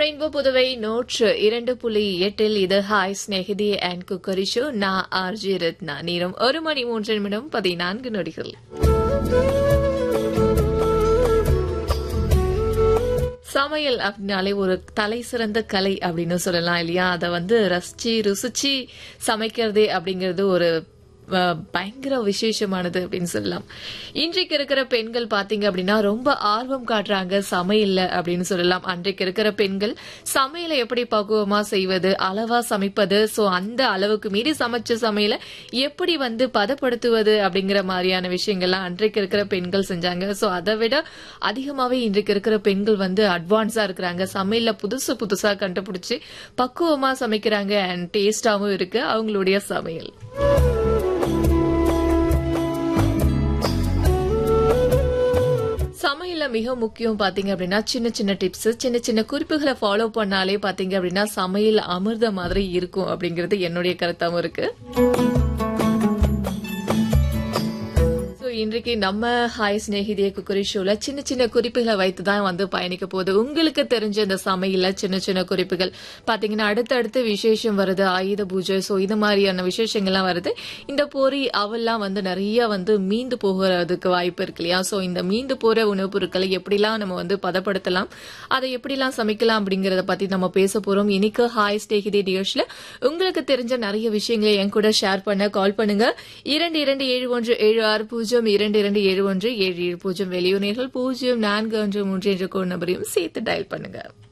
rainbow Puduvai நூற்று இரண்டு புள்ளி எட்டில் இது hi Snehithi and cookery show நான் ஆர்ஜி ரத்னா நேரம் ஒரு மணி மூன்று நிமிடம் பதினான்கு நொடிகள் சமையல் அப்படின்னாலே ஒரு தலை சிறந்த கலை அப்படின்னு சொல்லலாம் இல்லையா அதை வந்து ரசிச்சு ருசிச்சு சமைக்கிறதே அப்படிங்கிறது ஒரு அஹ், பயங்கர விசேஷமானது அப்படின்னு சொல்லலாம் இன்றைக்கு இருக்கிற பெண்கள் பாத்தீங்க அப்படின்னா ரொம்ப ஆர்வம் காட்டுறாங்க சமையல்ல அப்படின்னு சொல்லலாம் அன்றைக்கு இருக்கிற பெண்கள் சமையலை எப்படி பக்குவமா செய்வது அளவா சமைப்பது சோ அந்த அளவுக்கு மீறி சமைச்ச சமையலை எப்படி வந்து பதப்படுத்துவது அப்படிங்கிற மாதிரியான விஷயங்கள்லாம் அன்றைக்கு இருக்கிற பெண்கள் செஞ்சாங்க சோ அதை விட அதிகமாவே இன்றைக்கு இருக்கிற பெண்கள் வந்து அட்வான்ஸா இருக்கிறாங்க சமையல்ல புதுசு புதுசா கண்டுபிடிச்சு பக்குவமா சமைக்கிறாங்க அண்ட் டேஸ்டாவும் இருக்கு அவங்களுடைய சமையல் சமையல்ல மிக முக்கியம் பாத்தீங்க அப்படின்னா சின்ன சின்ன டிப்ஸ் சின்ன சின்ன குறிப்புகளை ஃபாலோ பண்ணாலே பாத்தீங்க அப்படின்னா சமையல் அமிர்த மாதிரி இருக்கும் அப்படிங்கிறது என்னுடைய கருத்தாவும் இருக்கு So, இன்றைக்கு நம்ம ஹாய் ஸ்நேகிதிய குக்கரி ஷோல சின்ன சின்ன குறிப்புகளை வைத்து தான் வந்து பயணிக்க போகுது உங்களுக்கு தெரிஞ்ச இந்த சமையல்ல சின்ன சின்ன குறிப்புகள் பாத்தீங்கன்னா அடுத்தடுத்து விசேஷம் வருது ஆயுத பூஜை சோ இது மாதிரியான விசேஷங்கள்லாம் வருது இந்த பொரி அவெல்லாம் வந்து நிறைய வந்து மீந்து போகிறதுக்கு வாய்ப்பு இருக்கு இல்லையா சோ இந்த மீந்து போற உணவுப் பொருட்களை எப்படிலாம் நம்ம வந்து பதப்படுத்தலாம் அதை எப்படிலாம் சமைக்கலாம் அப்படிங்கறத பத்தி நம்ம பேச போறோம் இன்னைக்கு ஹாய் ஸ்நேகிதி நிகழ்ச்சியில உங்களுக்கு தெரிஞ்ச நிறைய விஷயங்களை என் கூட ஷேர் பண்ண கால் பண்ணுங்க இரண்டு இரண்டு ஏழு ஒன்று ஏழு ஆறு பூஜ்ஜியம் இரண்டு இரண்டு ஏழு ஒன்று ஏழு ஏழு பூஜ்ஜியம் வெளியூர் நேர்கள் பூஜ்ஜியம் நான்கு ஒன்று மூன்று என்ற கோட் நம்பரையும் சேர்த்து டயல் பண்ணுங்க